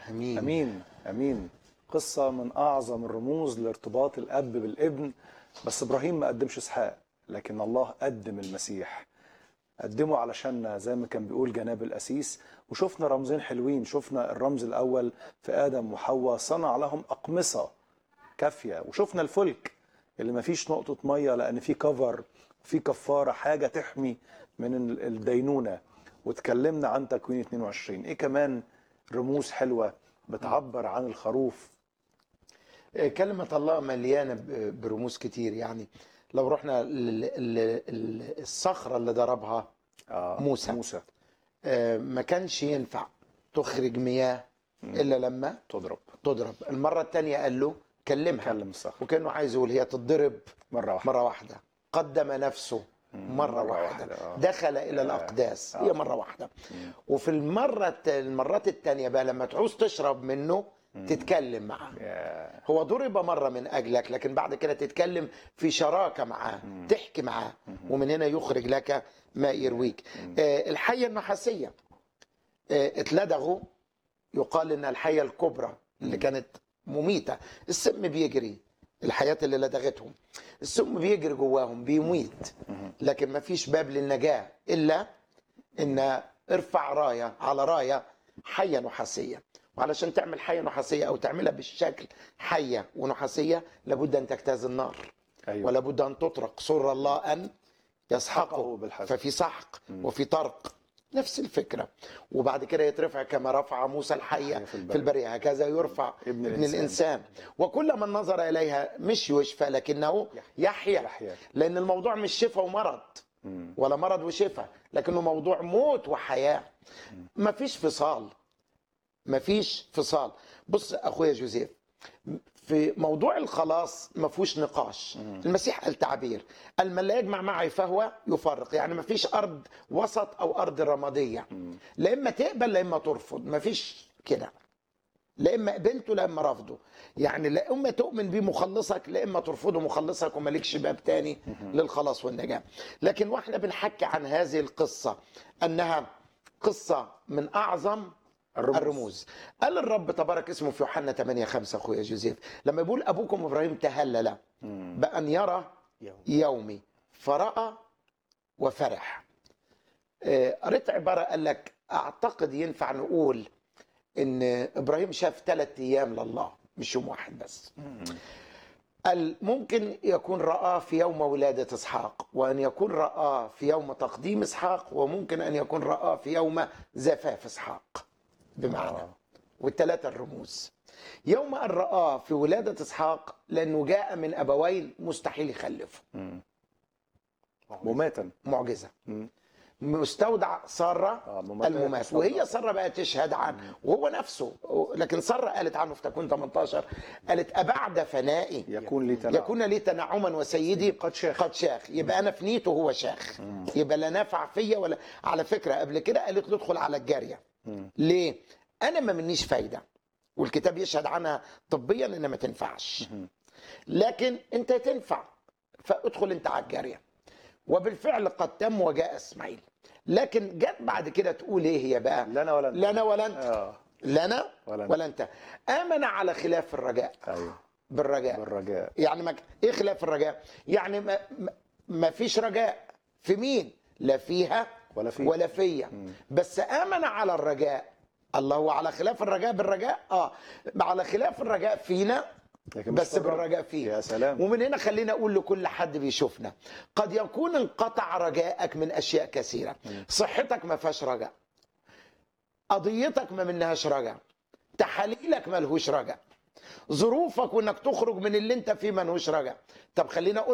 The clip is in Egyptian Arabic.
امين امين امين قصه من اعظم الرموز لارتباط الاب بالابن بس ابراهيم ما قدمش اسحاق لكن الله قدم المسيح قدمه علشان زي ما كان بيقول جناب الاسيس وشفنا رمزين حلوين شفنا الرمز الاول في ادم وحواء صنع لهم اقمصه كافيه وشفنا الفلك اللي ما فيش نقطه ميه لان في كفر في كفاره حاجه تحمي من ال- الدينونه واتكلمنا عن تكوين 22 ايه كمان رموز حلوه بتعبر عن الخروف آه، كلمة الله مليانة ب- برموز كتير يعني لو رحنا لل- لل- لل- الصخرة اللي ضربها آه موسى. موسى آه، ما كانش ينفع تخرج مياه إلا لما تضرب تضرب المرة التانية قال له كلمها كلم الصخر وكانه عايز يقول هي تتضرب مره واحده مرة واحدة قدم نفسه مرة, مرة واحدة, واحدة، آه. دخل إلى الأقداس هي مرة واحدة وفي المرة الت- المرات التانية بقى لما تعوز تشرب منه تتكلم معاه يا هو ضرب مرة من أجلك لكن بعد كده تتكلم في شراكة معاه تحكي معاه ومن هنا يخرج لك ما يرويك آه، الحية النحاسية آه، اتلدغوا يقال إن الحية الكبرى اللي كانت مميتة السم بيجري الحياة اللي لدغتهم السم بيجري جواهم بيميت لكن ما فيش باب للنجاة إلا إن ارفع راية على راية حية نحاسية وعلشان تعمل حية نحاسية أو تعملها بالشكل حية ونحاسية لابد أن تجتاز النار ايوه ولا بد أن تطرق سر الله أن يسحقه سحقه بالحسن. ففي سحق وفي طرق نفس الفكرة وبعد كده يترفع كما رفع موسى الحية في في البرية. البرية هكذا يرفع ابن ابن الإنسان. الإنسان وكل من نظر إليها مش يشفى لكنه يحيا يحيا. لأن الموضوع مش شفاء ومرض ولا مرض وشفاء لكنه موضوع موت وحياة مفيش فصال مفيش فصال بص أخويا جوزيف في موضوع الخلاص ما فيهوش نقاش المسيح قال تعبير قال من لا يجمع معي فهو يفرق يعني ما فيش ارض وسط او ارض رماديه لا اما تقبل لا اما ترفض ما فيش كده لا اما قبلته لا اما رفضه يعني لا اما تؤمن بيه مخلصك لا اما ترفضه مخلصك ومالكش باب تاني للخلاص والنجاه لكن واحنا بنحكي عن هذه القصه انها قصه من اعظم الرموز. الرموز قال الرب تبارك اسمه في يوحنا 8 5 اخويا جوزيف لما يقول ابوكم ابراهيم تهلل بان يرى يومي فراى وفرح آه، قريت عباره قال لك اعتقد ينفع نقول ان ابراهيم شاف ثلاث ايام لله مش يوم واحد بس قال ممكن يكون رآه في يوم ولادة إسحاق وأن يكون رآه في يوم تقديم إسحاق وممكن أن يكون رآه في يوم زفاف إسحاق بمعنى آه. والثلاثة الرموز يوم أن رآه في ولادة إسحاق لأنه جاء من أبوين مستحيل يخلفه مماتا معجزة مم. مستودع سارة آه، ممات- الممات مستودع. وهي سارة بقى تشهد عنه وهو نفسه لكن سارة قالت عنه في تكوين 18 قالت أبعد فنائي يكون لي تنعم يكون لي تنعما وسيدي قد شاخ. قد شاخ يبقى انا فنيت وهو شاخ يبقى لا نافع فيا ولا على فكره قبل كده قالت له ادخل على الجاريه ليه انا ما منيش فايده والكتاب يشهد عنها طبيا انها ما تنفعش لكن انت تنفع فادخل انت على الجاريه وبالفعل قد تم وجاء اسماعيل لكن جت بعد كده تقول ايه هي بقى لنا ولا انت لنا ولا انت اه لنا ولا أنت. ولا انت امن على خلاف الرجاء ايوه بالرجاء بالرجاء يعني ما ايه خلاف الرجاء يعني ما, ما- ما فيش رجاء في مين لا فيها ولا فيه. ولا فيا بس امن على الرجاء الله هو على خلاف الرجاء بالرجاء اه على خلاف الرجاء فينا لكن مش بس في الرب. بالرجاء فيه يا سلام. ومن هنا خلينا اقول لكل حد بيشوفنا قد يكون انقطع رجائك من اشياء كثيره صحتك ما فيهاش رجاء قضيتك ما منهاش رجاء تحاليلك ملهوش رجاء ظروفك وانك تخرج من اللي انت فيه ملهوش رجاء طب خلينا اقول